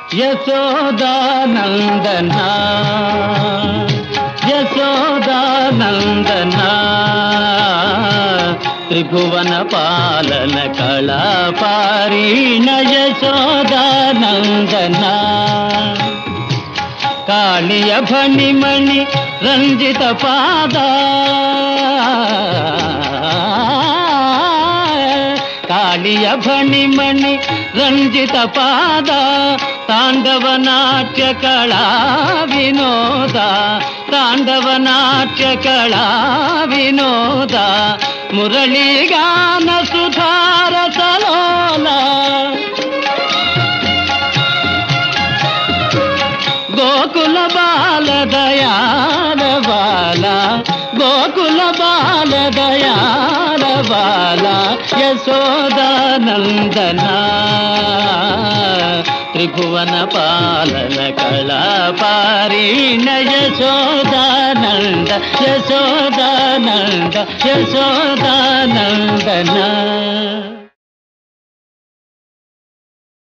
యశోదానందన యశోదానందన త్రిభువన పాలన కళాపారీణ యశోదానందన కాళియ భణిమణి రంజిత పాద కాళియ భణిమణి రంజిత పాద తాండవ నాట్య కళా వినోద తాండవ నాట్య కళా వినోద మురళీగాన సుధారసలోల గోకుల బాల దయాల బాల గోకుల బాల దయాల బాల యశోదానందన త్రిభువన పాలన కళాపారీణ యశోదానంద యశోదానంద యశోదానందన